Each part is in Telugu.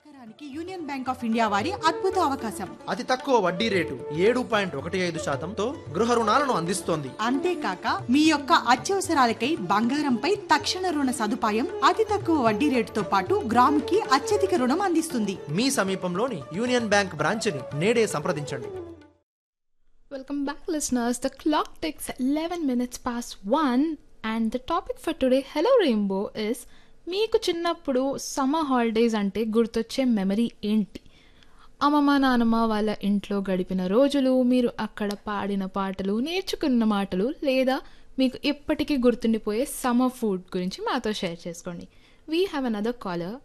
ఎకరానికి యూనియన్ బ్యాంక్ ఆఫ్ ఇండియా వారి అద్భుత అవకాశం అతి తక్కువ వడ్డీ రేటు ఏడు పాయింట్ ఒకటి ఐదు శాతంతో గృహ రుణాలను అందిస్తోంది అంతేకాక మీ యొక్క అత్యవసరాలకై బంగారంపై తక్షణ రుణ సదుపాయం అతి తక్కువ వడ్డీ రేటుతో పాటు గ్రాముకి అత్యధిక రుణం అందిస్తుంది మీ సమీపంలోని యూనియన్ బ్యాంక్ బ్రాంచ్ని నేడే సంప్రదించండి Welcome back, listeners. The clock ticks 11 minutes past 1, and the topic for today, Hello Rainbow, is మీకు చిన్నప్పుడు సమ్మర్ హాలిడేస్ అంటే గుర్తొచ్చే మెమరీ ఏంటి అమ్మమ్మ నానమ్మ వాళ్ళ ఇంట్లో గడిపిన రోజులు మీరు అక్కడ పాడిన పాటలు నేర్చుకున్న మాటలు లేదా మీకు ఇప్పటికీ గుర్తుండిపోయే సమ్మర్ ఫుడ్ గురించి మాతో షేర్ చేసుకోండి we have another caller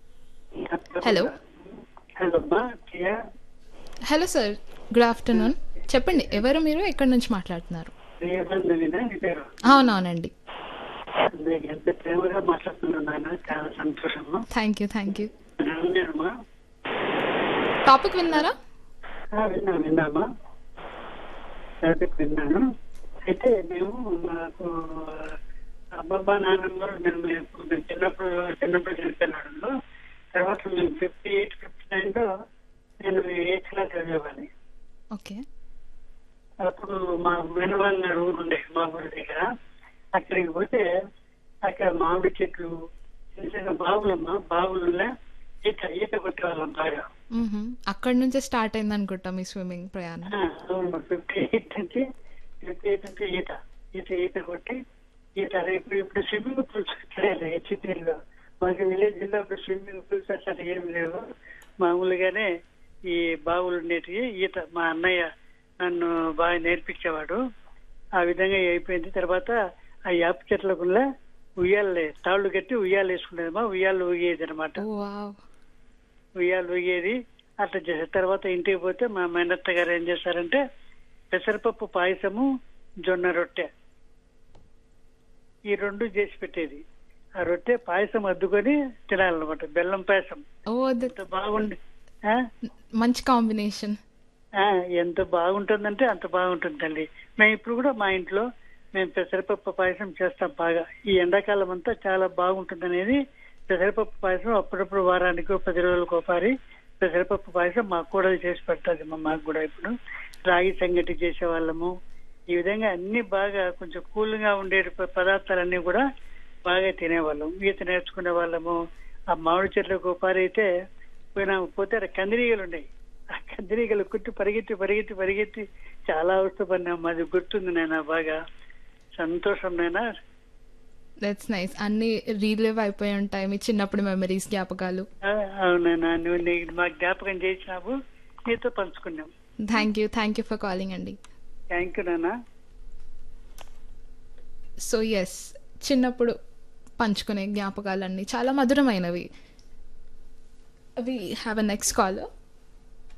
hello hello అమ్మా Priya hello sir good afternoon చెప్పండి ఎవరు మీరు ఎక్కడి నుంచి మాట్లాడుతున్నారు ప్రియబంధవినా నీ పేరు అవునవునండి నీకు ఎంత ప్రేమగా మాట్లాడుతున్నాను నాయన చాలా సంతోషము థ్యాంక్ యూ థ్యాంక్ యూ విన్నానమ్మా టాపిక్ విన్నారా ఆ, విన్నాను విన్నామా టాపిక్ విన్నాను అయితే మేము మాకు అబ్బబ్బా నాన్నమ్మ నేను మేము మేము చిన్నప్పుడు చిన్నప్పుడు చనిపోయినాడు తర్వాత మేము ఫిఫ్టీ ఎయిట్ ఫిఫ్టీ నైన్లో నేను ఎయిత్ క్లాస్ చదివేవాడిని ఓకే అప్పుడు మా వెనువన్న ఊరు ఉండే మా ఊరి దగ్గర అక్కడికి పోతే అక్కడ మామిడి చెట్లు చిన్న చిన్న బావులమ్మ బావులలో ఈత ఈత కొట్టేవాళ్ళం బాగా మ్మ్హమ్. అక్కడి నుంచే స్టార్ట్ అయింది అనుకుంటా మీ స్విమ్మింగ్ ప్రయాణం ఆ, అవును ఫిఫ్టీ ఎయిట్ నుంచి ఫిఫ్టీ ఎయిట్ నుంచి ఈత ఈత ఈత కొట్టి ఈత ఇప్పుడు ఇప్పుడు స్విమ్మింగ్ పూల్స్ వచ్చాయి హెచ్సిటీలో మాకు విలేజ్ లో ఇప్పుడు స్విమ్మింగ్ పూల్స్ అట్లా ఏం లేవు మామూలుగానే ఈ బావులు ఉండేటివి ఈత మా అన్నయ్య నన్ను బాగా నేర్పించేవాడు ఆ విధంగా అయిపోయింది తర్వాత ఆ యాప చెట్లకుల్లా ఉయ్యాలే తాళ్ళు కట్టి ఉయ్యాలు వేసుకునేదమ్మా ఉయ్యాలు ఊగేది అనమాట ఓ వావ్ ఉయ్యాలు ఊగేది అట్లా చేసిన తర్వాత ఇంటికి పోతే మా మేనత్త గారు ఏం చేశారంటే పెసరపప్పు పాయసము జొన్న రొట్టె ఈ రెండు చేసి పెట్టేది ఆ రొట్టె పాయసం అద్దుకొని తినాలన్నమాట బెల్లం పాయసం ఓ ద- ఎంత బాగుంది ఆ? మంచి కాంబినేషన్ ఆ, ఎంత బాగుంటుందంటే అంత బాగుంటుంది తల్లి మేము ఇప్పుడు కూడా మా ఇంట్లో మేము పెసరపప్పు పాయసం చేస్తాం బాగా ఈ ఎండాకాలం అంతా చాలా బాగుంటుంది అనేది పెసరపప్పు పాయసం అప్పుడప్పుడు వారానికి పది రోజులకు ఒకసారి పెసరపప్పు పాయసం మాకు కూడా చేసి పెడుతుంది మా మాకు కూడా ఇప్పుడు రాగి సంగటి చేసేవాళ్ళము ఈ విధంగా అన్ని బాగా కొంచెం కూల్ గా ఉండే ప- పదార్థాలన్నీ కూడా బాగా తినేవాళ్ళం ఈత నేర్చుకునే వాళ్ళము ఆ మామిడి చెట్లకు ఒకసారి అయితే పోయినా పోతే అక్కడ కందిరీగలు ఉన్నాయి ఆ కందిరీగలు కుట్టి పరిగెత్తి పరిగెత్తి పరిగెత్తి చాలా అవస్థపడినాం మాది గుర్తుంది నాయన బాగా సంతోషం నాయన దట్స్ నైస్ అన్ని రీలివ్ అయిపోయి ఉంటాయి మీ చిన్నప్పుడు మెమరీస్ జ్ఞాపకాలు ఆ, అవునైనా నువ్వు నీకు మా జ్ఞాపకం చేసినావు నీతో పంచుకున్నాం thank you thank you for calling అండి థ్యాంక్ యూ నాన్న సో ఎస్ చిన్నప్పుడు పంచుకునే జ్ఞాపకాలన్నీ చాలా మధురమైనవి we have a next caller